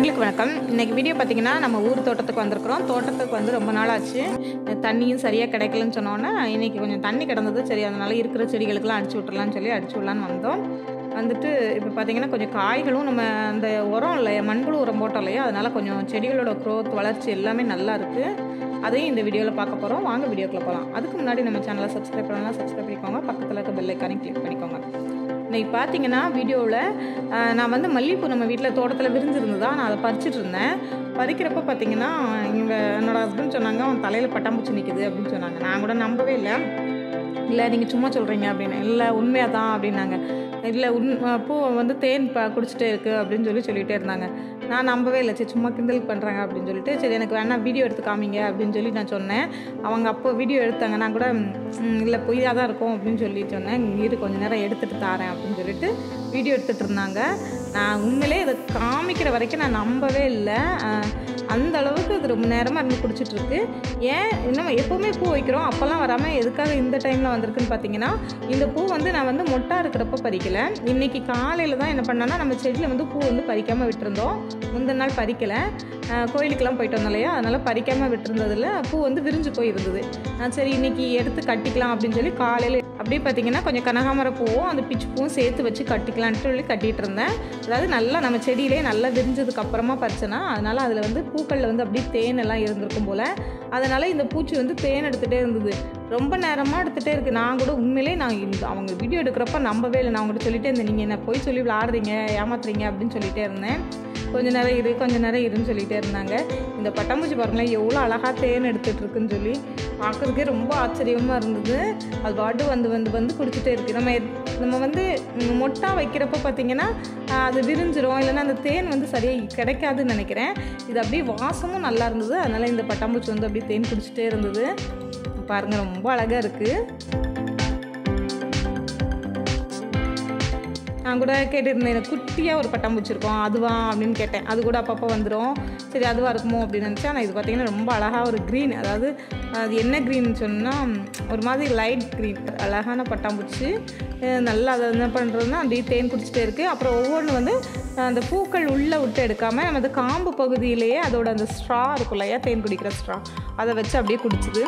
நண்பர்களுக்கு வணக்கம் இன்னைக்கு வீடியோ பார்த்தீங்கன்னா நம்ம ஊர் தோட்டத்துக்கு வந்திருக்கிறோம் தோட்டத்துக்கு வந்து ரொம்ப நாள் ஆச்சு தண்ணியும் சரியாக கிடைக்கலன்னு சொன்னோன்னே இன்னைக்கு கொஞ்சம் தண்ணி கிடந்தது சரி அதனால இருக்கிற செடிகளுக்கெல்லாம் அடிச்சு விட்டுறலாம்னு சொல்லி அடிச்சு விடலான்னு வந்தோம் வந்துட்டு இப்போ பார்த்தீங்கன்னா கொஞ்சம் காய்களும் நம்ம அந்த உரம் இல்லையா மண்புழு உரம் போட்டோம் இல்லையா அதனால கொஞ்சம் செடிகளோட க்ரோத் வளர்ச்சி எல்லாமே நல்லா இருக்குது அதையும் இந்த வீடியோவில் பார்க்க போகிறோம் வாங்க வீடியோக்குள்ள போகலாம் அதுக்கு முன்னாடி நம்ம சேனலை சப்ஸ்கிரைப் பண்ணலாம் சப்ஸ்கிரைப் பண்ணிக்கோங்க பக்கத்தில் இருக்க பெல் ஐக்கானையும் கிளிக் பண்ணிக்கோங்க இன்னைக்கு பார்த்தீங்கன்னா வீடியோவில் நான் வந்து மல்லிகைப்பூ நம்ம வீட்டில் தோட்டத்தில் விரிஞ்சிருந்ததா நான் அதை பறிச்சிட்டு இருந்தேன் பறிக்கிறப்ப பார்த்தீங்கன்னா இவங்க என்னோட ஹஸ்பண்ட் சொன்னாங்க அவன் தலையில் பட்டாம்பூச்சி நிற்குது அப்படின்னு சொன்னாங்க நான் கூட நம்பவே இல்லை இல்லை நீங்கள் சும்மா சொல்கிறீங்க அப்படின்னு இல்லை உண்மையாக தான் அப்படின்னாங்க இல்லை உண் பூ வந்து தேன் ப குடிச்சிட்டே இருக்குது அப்படின்னு சொல்லி சொல்லிகிட்டே இருந்தாங்க நான் நம்பவே இல்லை சரி சும்மா கிண்டல் பண்ணுறாங்க அப்படின்னு சொல்லிட்டு சரி எனக்கு வேணா வீடியோ எடுத்து காமிங்க அப்படின்னு சொல்லி நான் சொன்னேன் அவங்க அப்போ வீடியோ எடுத்தாங்க நான் கூட ம், இல்லை பொய்யாக தான் இருக்கும் அப்படின்னு சொல்லி சொன்னேன் இரு கொஞ்ச நேரம் எடுத்துகிட்டு தாரேன் அப்படின்னு சொல்லிட்டு வீடியோ எடுத்துகிட்டு இருந்தாங்க நான் உண்மையிலே இதை காமிக்கிற வரைக்கும் நான் நம்பவே இல்லை அஹ், அந்த அளவுக்கு அது ரொம்ப நேரமாக இருந்து குடிச்சிட்டு இருக்கு ஏன் இன்னும் எப்போவுமே பூ வைக்கிறோம் அப்போல்லாம் வராமல் எதுக்காக இந்த டைமில் வந்திருக்குன்னு பார்த்தீங்கன்னா இந்த பூ வந்து நான் வந்து மொட்டா இருக்கிறப்ப பறிக்கல இன்னைக்கு காலையில் தான் என்ன பண்ணேன்னா நம்ம செடியில் வந்து பூ வந்து பறிக்காமல் விட்டுருந்தோம் முந்தின நாள் பறிக்கலை அஹ், கோயிலுக்கெல்லாம் போயிட்டு வந்தோம் இல்லையா அதனால் பறிக்காமல் விட்டுருந்ததில் பூ வந்து விரிஞ்சு போயிருந்தது நான் சரி இன்னைக்கு எடுத்து கட்டிக்கலாம் அப்படின்னு சொல்லி காலையில் அப்படியே பார்த்தீங்கன்னா கொஞ்சம் கனகாமர பூவும் அந்த பிச்சு பூவும் சேர்த்து வச்சு கட்டிக்கலான்ட்டு சொல்லி கட்டிகிட்டு இருந்தேன் அதாவது நல்லா நம்ம செடியிலே நல்லா விரிஞ்சதுக்கு அப்புறமா பறிச்சேன்னா அதனால் அதில் வந்து பூக்களில் வந்து அப்படியே தேன் எல்லாம் இருந்திருக்கும் போல் அதனால் இந்த பூச்சி வந்து தேன் எடுத்துகிட்டே இருந்தது ரொம்ப நேரமாக எடுத்துகிட்டே இருக்குது நான் கூட உண்மையிலே நான் இந்த அவங்க வீடியோ எடுக்கிறப்ப நம்பவே இல்லை நான் உங்கள்கிட்ட சொல்லிட்டே இருந்தேன் நீங்கள் என்ன போய் சொல்லி விளாடுறீங்க ஏமாத்துறீங்க அப்படின்னு சொல்லிட்டே இருந்தேன் கொஞ்ச நேரம் இரு கொஞ்ச நேரம் இருன்னு சொல்லிட்டே இருந்தாங்க இந்த பட்டாம்பூச்சி பாருங்களேன் எவ்வளோ அழகாக தேன் எடுத்துகிட்டு இருக்குன்னு சொல்லி பார்க்குறதுக்கே ரொம்ப ஆச்சரியமாக இருந்தது அது பாட்டு வந்து வந்து வந்து குடிச்சிட்டே இருக்குது நம்ம எத்- நம்ம வந்து ம், மொட்டா வைக்கிறப்ப பார்த்தீங்கன்னா ஆஹ், அது விரிஞ்சிரும் இல்லைன்னா அந்த தேன் வந்து சரியாக கிடைக்காதுன்னு நினைக்கிறேன் இது அப்படியே வாசமும் நல்லா இருந்தது அதனால் இந்த பட்டாம்பூச்சி வந்து அப்படியே தேன் குடிச்சிட்டே இருந்தது பாருங்கள் ரொம்ப அழகாக இருக்குது நான் கூட கேட்டிருந்தேன் எனக்கு குட்டியாக ஒரு பட்டாம்பூச்சி இருக்கும் அதுவா அப்படின்னு கேட்டேன் அது கூட அப்பப்போ வந்துடும் சரி அதுவாக இருக்குமோ அப்படின்னு நினச்சேன் ஆனால் இது பார்த்தீங்கன்னா ரொம்ப அழகாக ஒரு க்ரீன் அதாவது அது என்ன க்ரீன் சொன்னால் ஒரு மாதிரி லைட் க்ரீன் அழகான பட்டாம்பூச்சி அஹ் நல்லா அதை என்ன பண்ணுறதுன்னா அப்படியே தேன் குடிச்சிட்டே இருக்குது அப்புறம் ஒவ்வொன்று வந்து அந்த பூக்கள் உள்ளே விட்டு எடுக்காமல் நம்ம அந்த காம்பு பகுதியிலேயே அதோட அந்த ஸ்ட்ரா இருக்கும் இல்லையா தேன் குடிக்கிற ஸ்ட்ரா அதை வச்சு அப்படியே குடிச்சுது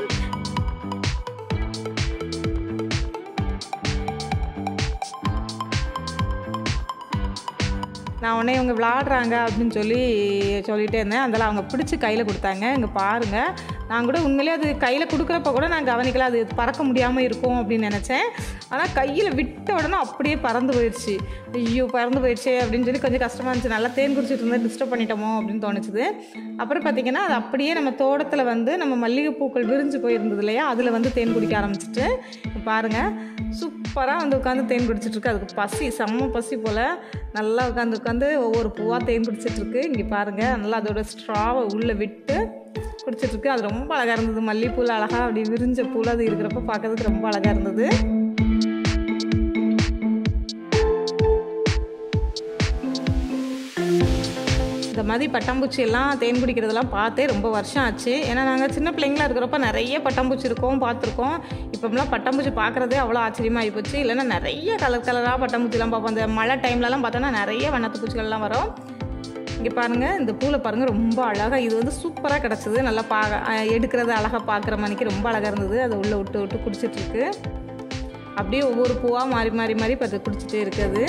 நான் உடனே இவங்க விளாடுறாங்க அப்படின்னு சொல்லி சொல்லிட்டே இருந்தேன் அதெல்லாம் அவங்க பிடிச்சி கையில் கொடுத்தாங்க இங்கே பாருங்கள் நான் கூட உண்மையிலே அது கையில் கொடுக்குறப்ப கூட நான் கவனிக்கல அது பறக்க முடியாமல் இருக்கும் அப்படின்னு நினச்சேன் ஆனால் கையில் விட்ட உடனே அப்படியே பறந்து போயிடுச்சு ஐயோ பறந்து போயிடுச்சு அப்படின்னு சொல்லி கொஞ்சம் கஷ்டமாக இருந்துச்சு நல்லா தேன் குடிச்சிட்டு இருந்தால் டிஸ்டர்ப் பண்ணிட்டோமோ அப்படின்னு தோணுச்சுது அப்புறம் பார்த்திங்கன்னா அது அப்படியே நம்ம தோட்டத்தில் வந்து நம்ம மல்லிகை பூக்கள் விரிஞ்சு போயிருந்தது இல்லையா அதில் வந்து தேன் குடிக்க ஆரம்பிச்சிட்டு பாருங்கள் சூப்பராக வந்து உட்காந்து தேன் குடிச்சிட்டு இருக்கு அதுக்கு பசி செம்ம பசி போல் நல்லா உட்காந்து உட்காந்து ஒவ்வொரு பூவாக தேன் குடிச்சிட்டு இருக்கு இங்கே பாருங்கள் நல்லா அதோட ஸ்ட்ராவை உள்ளே விட்டு குடிச்சிட்டு இருக்கு அது ரொம்ப அழகாக இருந்தது மல்லிகைப்பூவில் அழகாக அப்படி விரிஞ்ச பூவில் அது இருக்கிறப்ப பார்க்கறதுக்கு ரொம்ப அழகாக இருந்தது இந்த மாதிரி பட்டாம்பூச்சி எல்லாம் தேன் குடிக்கிறதெல்லாம் பார்த்தே ரொம்ப வருஷம் ஆச்சு ஏன்னா நாங்கள் சின்ன பிள்ளைங்களா இருக்கிறப்ப நிறைய பட்டாம்பூச்சி இருக்கோம் பார்த்துருக்கோம் இப்போம்லாம் பட்டாம்பூச்சி பார்க்குறதே அவ்வளோ ஆச்சரியமாக ஆகிப்போச்சு இல்லைன்னா நிறைய கலர் கலராக பட்டாம்பூச்சிலாம் பார்ப்போம் அந்த மழை டைம்லலாம் பார்த்தோன்னா நிறைய வண்ணத்து பூச்சிகள்லாம் வரும் இங்கே பாருங்கள் இந்த பூவில் பாருங்கள் ரொம்ப அழகாக இது வந்து சூப்பராக கிடச்சிது நல்லா பா அஹ் எடுக்கிறது அழகாக பார்க்குற மணிக்கு ரொம்ப அழகாக இருந்தது அதை உள்ளே விட்டு விட்டு குடிச்சிட்டு இருக்கு அப்படியே ஒவ்வொரு பூவாக மாறி மாறி மாறி பார்த்து குடிச்சிட்டே இருக்குது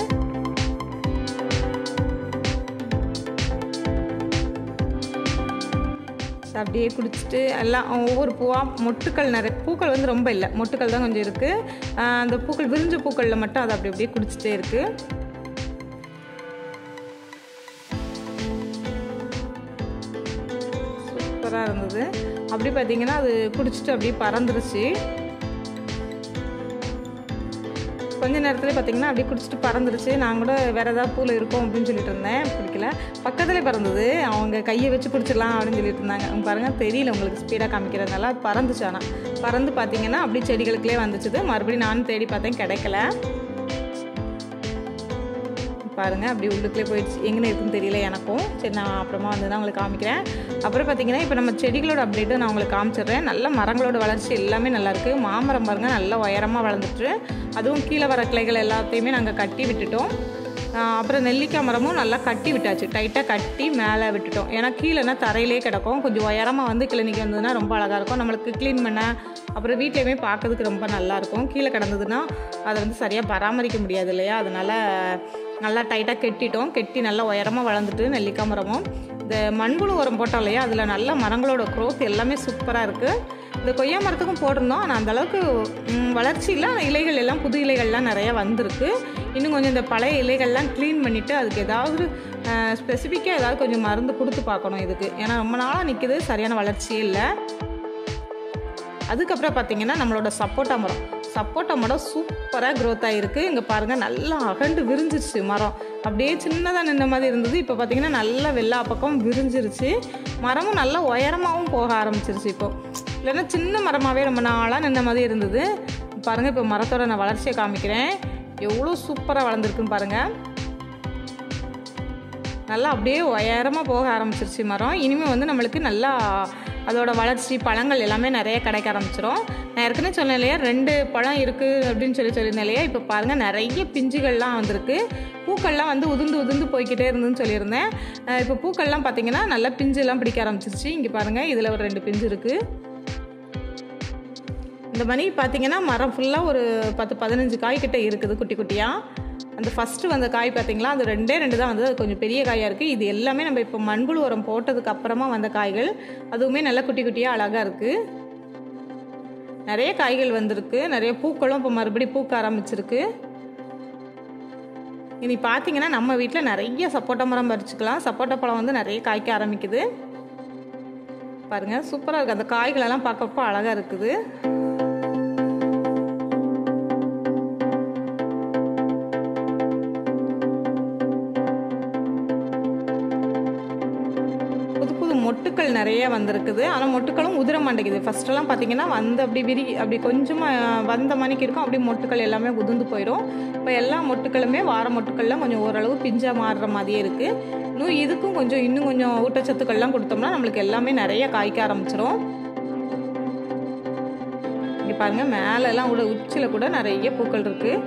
அப்படியே குடிச்சிட்டு எல்லாம் ஒவ்வொரு பூவாக மொட்டுக்கள் நிறைய பூக்கள் வந்து ரொம்ப இல்லை மொட்டுக்கள் தான் கொஞ்சம் இருக்குது அந்த பூக்கள் விரிஞ்ச பூக்களில் மட்டும் அது அப்படி அப்படியே குடிச்சிட்டே இருக்குது சூப்பராக இருந்தது அப்படி பார்த்தீங்கன்னா அது குடிச்சிட்டு அப்படியே பறந்துருச்சு கொஞ்ச நேரத்தில் பார்த்தீங்கன்னா அப்படியே குடிச்சிட்டு பறந்துருச்சு நான் கூட வேறு ஏதாவது பூவில் இருக்கும் அப்படின்னு சொல்லிட்டு இருந்தேன் பிடிக்கல பக்கத்தில் பறந்தது அவங்க கையை வச்சு பிடிச்சிடலாம் அப்படின்னு சொல்லிட்டு இருந்தாங்க அவங்க பாருங்கள் தெரியல உங்களுக்கு ஸ்பீடாக காமிக்கிறதுனால அது பறந்துச்சு ஆனால் பறந்து பார்த்தீங்கன்னா அப்படியே செடிகளுக்குள்ளே வந்துச்சுது மறுபடியும் நானும் தேடி பார்த்தேன் கிடைக்கல பாருங்கள் அப்படி உள்ளுக்குள்ளே போயிடுச்சு எங்கே இருக்குன்னு தெரியல எனக்கும் சரி நான் அப்புறமா வந்து தான் உங்களுக்கு காமிக்கிறேன் அப்புறம் பார்த்தீங்கன்னா இப்போ நம்ம செடிகளோட அப்டேட்டு நான் உங்களுக்கு காமிச்சிடுறேன் நல்ல மரங்களோட வளர்ச்சி எல்லாமே நல்லாயிருக்கு மாமரம் பாருங்கள் நல்லா உயரமாக வளர்ந்துட்டு அதுவும் கீழே வர கிளைகள் எல்லாத்தையுமே நாங்கள் கட்டி விட்டுட்டோம் ஆஹ் அப்புறம் நெல்லிக்காய் மரமும் நல்லா கட்டி விட்டாச்சு டைட்டாக கட்டி மேலே விட்டுட்டோம் ஏன்னா கீழேனா தரையிலே கிடக்கும் கொஞ்சம் உயரமாக வந்து கிளினிக் வந்ததுன்னா ரொம்ப அழகாக இருக்கும் நம்மளுக்கு க்ளீன் பண்ண அப்புறம் வீட்லேயுமே பார்க்கறதுக்கு ரொம்ப நல்லாயிருக்கும் கீழே கிடந்ததுன்னா அதை வந்து சரியாக பராமரிக்க முடியாது இல்லையா அதனால் நல்லா டைட்டாக கெட்டிட்டோம் கெட்டி நல்லா உயரமாக வளர்ந்துட்டு நெல்லிக்காய் மரமும் இந்த மண்புழு உரம் போட்டோம் இல்லையா அதில் நல்ல மரங்களோட க்ரோத் எல்லாமே சூப்பராக இருக்குது இந்த கொய்யா மரத்துக்கும் போட்டிருந்தோம் ஆனால் அந்தளவுக்கு வளர்ச்சி இல்லை ஆனா இலைகள் எல்லாம் புது இலைகள்லாம் நிறையா வந்திருக்கு இன்னும் கொஞ்சம் இந்த பழைய இலைகள்லாம் க்ளீன் பண்ணிவிட்டு அதுக்கு ஏதாவது ஸ்பெசிஃபிக்காக ஏதாவது கொஞ்சம் மருந்து கொடுத்து பார்க்கணும் இதுக்கு ஏன்னா ரொம்ப நாளாக நிற்கிது சரியான வளர்ச்சியே இல்லை அதுக்கப்புறம் பார்த்தீங்கன்னா நம்மளோட சப்போட்டா மரம் சப்போட்டா மரம் சூப்பராக க்ரோத் ஆகிருக்கு இங்கே பாருங்கள் நல்லா அகண்டு விரிஞ்சிருச்சு மரம் அப்படியே சின்னதாக நின்ன மாதிரி இருந்தது இப்போ பார்த்தீங்கன்னா நல்லா வெள்ளா பக்கம் விரிஞ்சிருச்சு மரமும் நல்லா உயரமாகவும் போக ஆரம்பிச்சிருச்சு இப்போ இல்லைன்னா சின்ன மரமாகவே ரொம்ப நாளாக நின்ன மாதிரி இருந்தது பாருங்கள் இப்போ மரத்தோட நான் வளர்ச்சியை காமிக்கிறேன் எவ்வளோ சூப்பராக வளர்ந்துருக்குன்னு பாருங்கள் நல்லா அப்படியே உயரமாக போக ஆரம்பிச்சிருச்சு மரம் இனிமேல் வந்து நம்மளுக்கு நல்லா அதோட வளர்ச்சி பழங்கள் எல்லாமே நிறைய கிடைக்க ஆரம்பிச்சிரும் நான் ஏற்கனவே சொன்னேன் இல்லையா ரெண்டு பழம் இருக்குது அப்படின்னு சொல்லி சொல்லியிருந்தேன் இல்லையா இப்போ பாருங்கள் நிறைய பிஞ்சுகள்லாம் வந்திருக்கு பூக்கள்லாம் வந்து உதிர்ந்து உதிர்ந்து போய்க்கிட்டே இருந்துன்னு சொல்லியிருந்தேன் அஹ் இப்போ பூக்கள்லாம் பார்த்தீங்கன்னா நல்லா பிஞ்சுலாம் பிடிக்க ஆரம்பிச்சிருச்சு இங்கே பாருங்கள் இதில் ஒரு ரெண்டு பிஞ்சு இருக்குது இந்த மணி பார்த்தீங்கன்னா மரம் ஃபுல்லாக ஒரு பத்து பதினஞ்சு காய் கிட்ட இருக்குது குட்டி குட்டியாக அந்த ஃபஸ்ட்டு வந்த காய் பார்த்தீங்களா அது ரெண்டே ரெண்டு தான் வந்து அது கொஞ்சம் பெரிய காயாக இருக்குது இது எல்லாமே நம்ம இப்போ மண்புழு உரம் போட்டதுக்கு அப்புறமா வந்த காய்கள் அதுவுமே நல்லா குட்டி குட்டியாக அழகாக இருக்குது நிறைய காய்கள் வந்திருக்கு நிறைய பூக்களும் இப்போ மறுபடியும் பூக்க ஆரம்பிச்சிருக்கு இனி பார்த்தீங்கன்னா நம்ம வீட்டில் நிறைய சப்போட்டா மரம் பறிச்சுக்கலாம் சப்போட்டா பழம் வந்து நிறைய காய்க்க ஆரம்பிக்குது பாருங்கள் சூப்பராக இருக்குது அந்த காய்களெல்லாம் பார்க்கப்போ அழகாக இருக்குது புது புது மொட்டுக்கள் நிறைய வந்திருக்குது ஆனால் மொட்டுக்களும் உதிர மாட்டேங்குது ஃபர்ஸ்டெல்லாம் பார்த்தீங்கன்னா வந்து அப்படி விரி அப்படி கொஞ்சமாக வந்த மணிக்கு இருக்கும் அப்படி மொட்டுக்கள் எல்லாமே உதிர்ந்து போயிடும் இப்போ எல்லா மொட்டுக்களுமே வார மொட்டுக்கள்லாம் கொஞ்சம் ஓரளவு பிஞ்சாக மாறுற மாதிரியே இருக்குது இன்னும் இதுக்கும் கொஞ்சம் இன்னும் கொஞ்சம் ஊட்டச்சத்துக்கள்லாம் கொடுத்தோம்னா நம்மளுக்கு எல்லாமே நிறைய காய்க்க ஆரம்பிச்சிரும் இங்கே பாருங்கள் மேலெல்லாம் கூட உச்சியில் கூட நிறைய பூக்கள் இருக்குது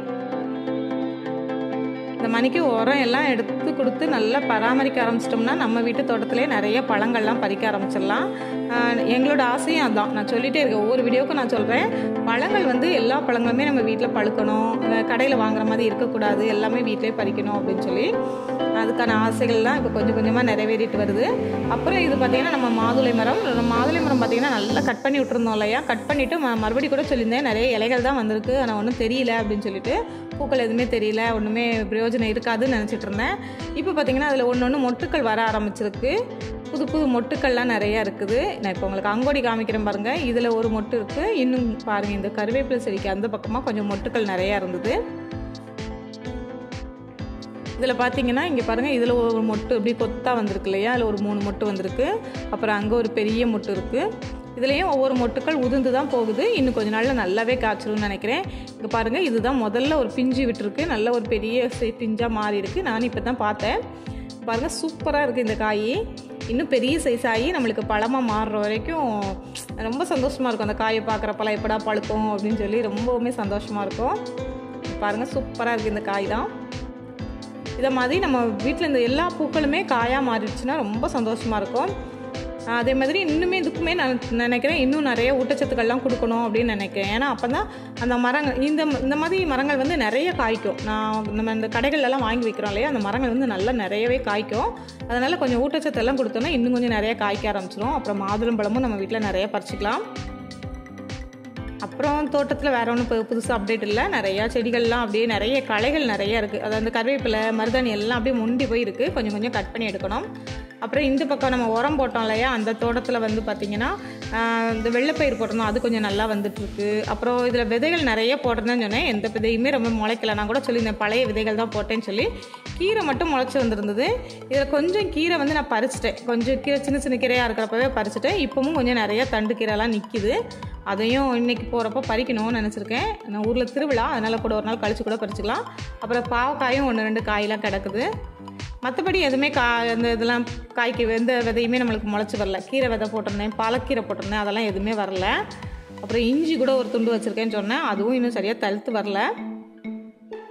இந்த மணிக்கு உரம் எல்லாம் எடுத்து கொடுத்து நல்லா பராமரிக்க ஆரம்பிச்சிட்டோம்னா நம்ம வீட்டு தோட்டத்திலே நிறைய பழங்கள்லாம் பறிக்க ஆரம்பிச்சிடலாம் ஆஹ் எங்களோட ஆசையும் அதான் நான் சொல்லிட்டே இருக்கேன் ஒவ்வொரு வீடியோவுக்கும் நான் சொல்கிறேன் பழங்கள் வந்து எல்லா பழங்களுமே நம்ம வீட்டில் பழுக்கணும் கடையில் வாங்குற மாதிரி இருக்கக்கூடாது எல்லாமே வீட்டிலே பறிக்கணும் அப்படின்னு சொல்லி அதுக்கான ஆசைகள்லாம் இப்போ கொஞ்சம் கொஞ்சமாக நிறைவேறிட்டு வருது அப்புறம் இது பார்த்திங்கன்னா நம்ம மாதுளை மரம் நம்ம மாதுளை மரம் பார்த்திங்கன்னா நல்லா கட் பண்ணி விட்டுருந்தோம் இல்லையா கட் பண்ணிவிட்டு ம மறுபடியும் கூட சொல்லியிருந்தேன் நிறைய இலைகள் தான் வந்திருக்கு ஆனால் ஒன்றும் தெரியல அப்படின்னு சொல்லிட்டு பூக்கள் எதுவுமே தெரியல ஒன்றுமே பிரயோஜனம் இருக்காதுன்னு நினச்சிட்டு இருந்தேன் இப்போ பார்த்திங்கன்னா அதில் ஒன்று ஒன்று மொட்டுக்கள் வர ஆரம்பிச்சிருக்கு புது புது மொட்டுக்கள்லாம் நிறையா இருக்குது நான் இப்போ உங்களுக்கு அங்கோடி காமிக்கிறேன் பாருங்கள் இதில் ஒரு மொட்டு இருக்குது இன்னும் பாருங்கள் இந்த கருவேப்பிலை செடிக்கு அந்த பக்கமாக கொஞ்சம் மொட்டுக்கள் நிறையா இருந்தது இதில் பார்த்தீங்கன்னா இங்கே பாருங்கள் இதில் ஒரு மொட்டு அப்படி கொத்தா வந்திருக்கு இல்லையா அதில் ஒரு மூணு மொட்டு வந்திருக்கு அப்புறம் அங்கே ஒரு பெரிய மொட்டு இருக்குது இதுலேயும் ஒவ்வொரு மொட்டுக்கள் உதிர்ந்து தான் போகுது இன்னும் கொஞ்ச நாளில் நல்லாவே காய்ச்சிரும்னு நினைக்கிறேன் இங்கே பாருங்கள் இதுதான் முதல்ல ஒரு பிஞ்சு விட்டுருக்கு நல்ல ஒரு பெரிய சை- பிஞ்சா மாறி இருக்குது நானும் இப்போ தான் பார்த்தேன் பாருங்கள் சூப்பராக இருக்குது இந்த காய் இன்னும் பெரிய சைஸ் ஆகி நம்மளுக்கு பழமாக மாறுற வரைக்கும் ரொம்ப சந்தோஷமாக இருக்கும் அந்த காயை பார்க்குறப்பெல்லாம் எப்படா பழுக்கும் அப்படின்னு சொல்லி ரொம்பவுமே சந்தோஷமாக இருக்கும் பாருங்கள் சூப்பராக இருக்குது இந்த காய் தான் இதை மாதிரி நம்ம வீட்டில் இந்த எல்லா பூக்களுமே காயாக மாறிடுச்சுன்னா ரொம்ப சந்தோஷமாக இருக்கும் ஆஹ் அதே மாதிரி இன்னுமே இதுக்குமே நான் நினைக்கிறேன் இன்னும் நிறைய ஊட்டச்சத்துக்கள்லாம் கொடுக்கணும் அப்படின்னு நினைக்கிறேன் ஏன்னா அப்போ தான் அந்த மரங்கள் இந்த இந்த மாதிரி மரங்கள் வந்து நிறைய காய்க்கும் நான் நம்ம இந்த கடைகள்லாம் வாங்கி வைக்கிறோம் இல்லையா அந்த மரங்கள் வந்து நல்லா நிறையவே காய்க்கும் அதனால் கொஞ்சம் ஊட்டச்சத்து எல்லாம் கொடுத்தோன்னா இன்னும் கொஞ்சம் நிறைய காய்க்க ஆரம்பிச்சிடும் அப்புறம் மாதுளம்பழமும் நம்ம வீட்டில் நிறைய பறிச்சிக்கலாம் அப்புறம் தோட்டத்தில் வேற ஒன்றும் இப்போ புதுசாக அப்டேட் இல்லை நிறையா செடிகள்லாம் அப்படியே நிறைய களைகள் நிறைய இருக்குது அது அந்த கருவேப்பிலை மருதாணி எல்லாம் அப்படியே முண்டி போய் இருக்குது கொஞ்சம் கொஞ்சம் கட் பண்ணி எடுக்கணும் அப்புறம் இந்த பக்கம் நம்ம உரம் போட்டோம் இல்லையா அந்த தோட்டத்தில் வந்து பார்த்திங்கன்னா ஆஹ், இந்த வெள்ளைப்பயிர் போட்டிருந்தோம் அது கொஞ்சம் நல்லா வந்துட்டுருக்கு அப்புறம் இதில் விதைகள் நிறைய போட்டிருந்தேன்னு சொன்னேன் எந்த விதையுமே ரொம்ப முளைக்கல நான் கூட சொல்லியிருந்தேன் பழைய விதைகள் தான் போட்டேன்னு சொல்லி கீரை மட்டும் முளைச்சி வந்திருந்தது இதில் கொஞ்சம் கீரை வந்து நான் பறிச்சிட்டேன் கொஞ்சம் கீரை சின்ன சின்ன கீரையாக இருக்கிறப்பவே பறிச்சிட்டேன் இப்போவும் கொஞ்சம் நிறைய தண்டு கீரைலாம் நிற்கிது அதையும் இன்னைக்கு போகிறப்ப பறிக்கணும்னு நினச்சிருக்கேன் நான் ஊரில் திருவிழா அதனால் கூட ஒரு நாள் கழிச்சு கூட பறிச்சுக்கலாம் அப்புறம் பாவக்காயும் ஒன்று ரெண்டு காயெல்லாம் கிடக்குது மற்றபடி எதுவுமே கா இந்த இதெல்லாம் காய்க்கு எந்த விதையுமே நம்மளுக்கு முளைச்சி வரல கீரை விதை போட்டிருந்தேன் பாலக்கீரை போட்டிருந்தேன் அதெல்லாம் எதுவுமே வரல அப்புறம் இஞ்சி கூட ஒரு துண்டு வச்சுருக்கேன்னு சொன்னேன் அதுவும் இன்னும் சரியாக தழுத்து வரல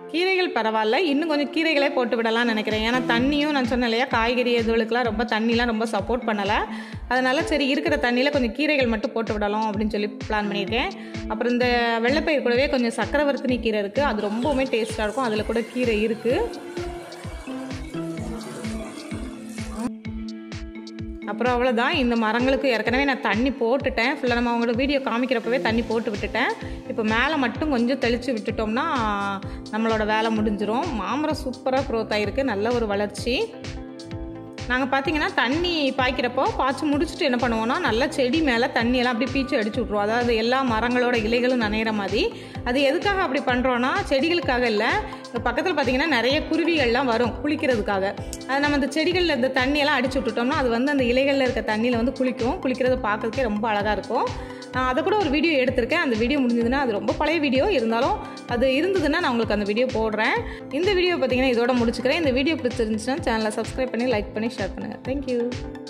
கீரைகள் பரவாயில்ல இன்னும் கொஞ்சம் கீரைகளே போட்டு விடலாம்னு நினைக்கிறேன் ஏன்னா தண்ணியும் நான் சொன்னேன் இல்லையா காய்கறி இதுகளுக்கெலாம் ரொம்ப தண்ணிலாம் ரொம்ப சப்போர்ட் பண்ணலை அதனால சரி இருக்கிற தண்ணியில் கொஞ்சம் கீரைகள் மட்டும் போட்டு விடலாம் அப்படின்னு சொல்லி பிளான் பண்ணியிருக்கேன் அப்புறம் இந்த வெள்ளைப்பயிர் கூடவே கொஞ்சம் சக்கரவர்த்தினி கீரை இருக்குது அது ரொம்பவுமே டேஸ்ட்டாக இருக்கும் அதில் கூட கீரை இருக்குது அப்புறம் அவ்வளோதான் இந்த மரங்களுக்கு ஏற்கனவே நான் தண்ணி போட்டுட்டேன் ஃபுல்லாக நம்ம அவங்களோட வீடியோ காமிக்கிறப்பவே தண்ணி போட்டு விட்டுட்டேன் இப்போ மேலே மட்டும் கொஞ்சம் தெளித்து விட்டுட்டோம்னா நம்மளோட வேலை முடிஞ்சிரும் மாமரம் சூப்பராக க்ரோத் ஆகிருக்கு நல்ல ஒரு வளர்ச்சி நாங்கள் பார்த்தீங்கன்னா தண்ணி பாய்க்கிறப்போ பாய்ச்சி முடிச்சுட்டு என்ன பண்ணுவோம்னா நல்லா செடி மேலே தண்ணியெல்லாம் அப்படியே பீச்சு அடிச்சு விட்ருவோம் அதாவது எல்லா மரங்களோட இலைகளும் நனையிற மாதிரி அது எதுக்காக அப்படி பண்ணுறோன்னா செடிகளுக்காக இல்லை இப்போ பக்கத்தில் பார்த்தீங்கன்னா நிறைய குருவிகள்லாம் வரும் குளிக்கிறதுக்காக அது நம்ம அந்த செடிகளில் இந்த தண்ணியெல்லாம் அடிச்சு விட்டுட்டோம்னா அது வந்து அந்த இலைகளில் இருக்க தண்ணியில் வந்து குளிக்கும் குளிக்கிறத பார்க்கறதுக்கே ரொம்ப அழகாக இருக்கும் நான் அதை கூட ஒரு வீடியோ எடுத்திருக்கேன் அந்த வீடியோ முடிஞ்சதுன்னா அது ரொம்ப பழைய வீடியோ இருந்தாலும் அது இருந்ததுன்னா நான் உங்களுக்கு அந்த வீடியோ போடுறேன் இந்த வீடியோ பார்த்தீங்கன்னா இதோட முடிச்சுக்கிறேன் இந்த வீடியோ பிடிச்சிருந்துச்சுன்னா சேனலை சப்ஸ்கிரைப் பண்ணி லைக் பண்ணி ஷேர் பண்ணுங்கள் தேங்க்யூ